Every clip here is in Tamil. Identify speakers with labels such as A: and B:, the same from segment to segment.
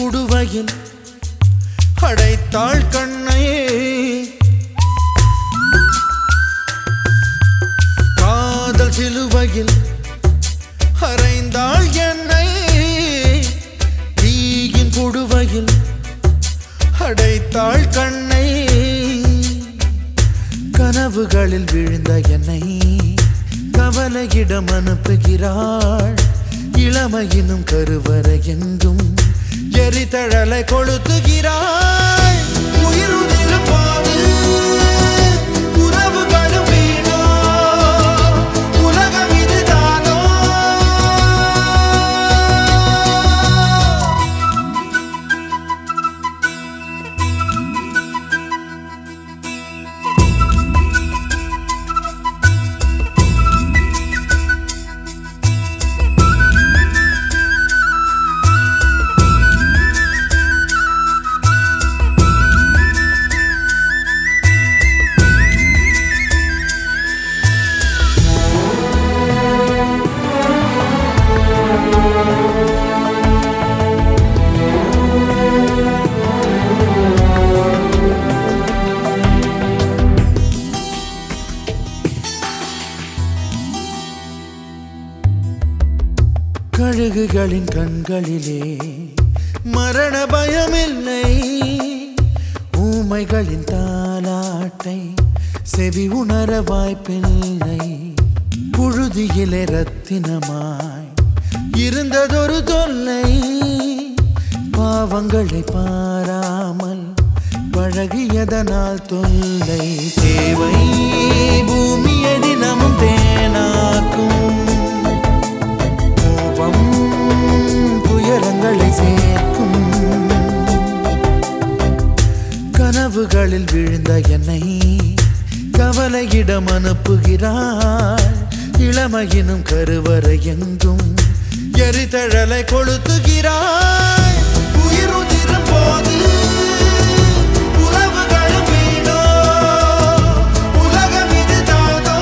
A: குடுவையில் அடைத்தாள் கண்ணையே காதல் சிலுவையில் அறைந்தாள் என்னை தீயின் குடுவையில் அடைத்தாள் கண்ணை கனவுகளில் விழுந்த என்னை கவலையிடம் அனுப்புகிறாள் இளமையினும் கருவறை எங்கும் எரிதழலை கொளுத்துகிறாள் உயிருதிரும் போது உறவுகளும் வீணோ உலகம் இதுதானோ கழுகுகளின் கண்களிலே மரண பயமில்லை ஊமைகளின் தாலாட்டை செவி உணர வாய்ப்பில்லை புழுதியிலே ரத்தினமாய் இருந்ததொரு தொல்லை பாவங்களை பாராமல் பழகியதனால் தொல்லை தேவை பூமியை தினமும் தேனாக்கும் கோபம் துயரங்களை சேர்க்கும் கனவுகளில் விழுந்த என்னை கவலையிடம் அனுப்புகிறாள் இளமையினும் கருவறை எங்கும் எரிதழலை கொளுத்துகிறாள் உயிருதிரும் போது உறவுகளும் வீணோ உலகம் இதுதானோ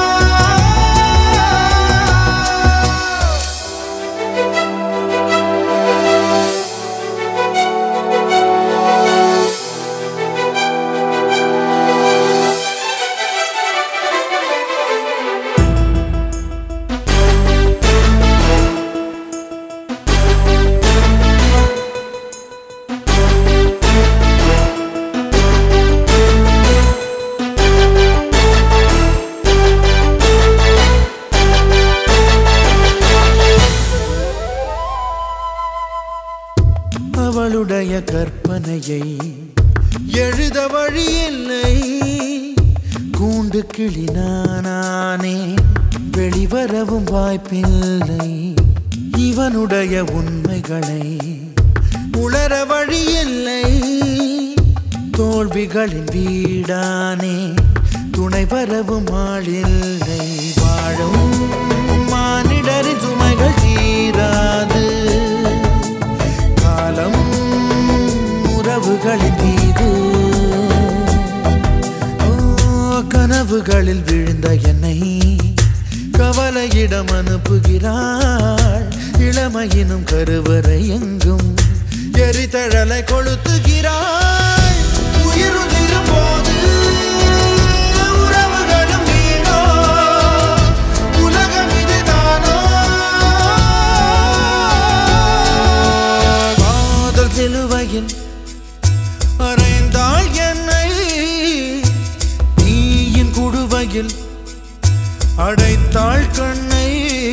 A: அவளுடைய கற்பனையை எழுத வழியில்லை கூண்டு கிளி நானே வெளிவரவும் வாய்ப்பில்லை இவனுடைய உண்மைகளை உணர வழியில்லை தோல்விகளின் வீடானே துணை வரவும் ஆளில்லை வாழும் மானிடரின் சுமைகள் தீராது காலம் உறவுகளின் மீது ஓ, கனவுகளில் விழுந்த என்னை கவலையிடம் அனுப்புகிறாள் இளமையினும் கருவறை எங்கும் எரிதழலை கொளுத்துகிறாள் உயிருதிரும் போது உறவுகளும் வீணோ உலகம் இதுதானோ காதல் சிலுவையில் அறைந்தாள் என்னை நீயின் குடுவையில் அடைத்தாள் கண்ணை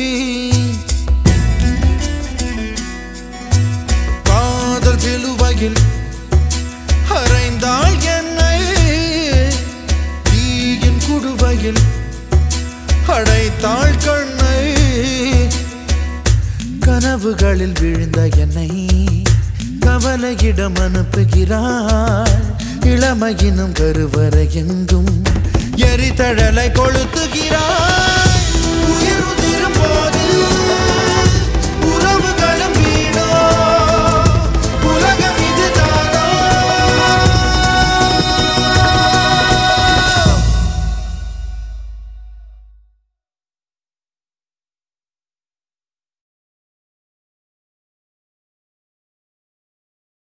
A: காதல் சிலுவையில் அறைந்தாள் என்னை தீயின் குடுவையில் அடைத்தாள் கண்ணை கனவுகளில் விழுந்த என்னை கவலையிடம் அனுப்புகிறாள் இளமையினும் கருவறை எங்கும் எரிதழலை கொளுத்துகிறாள்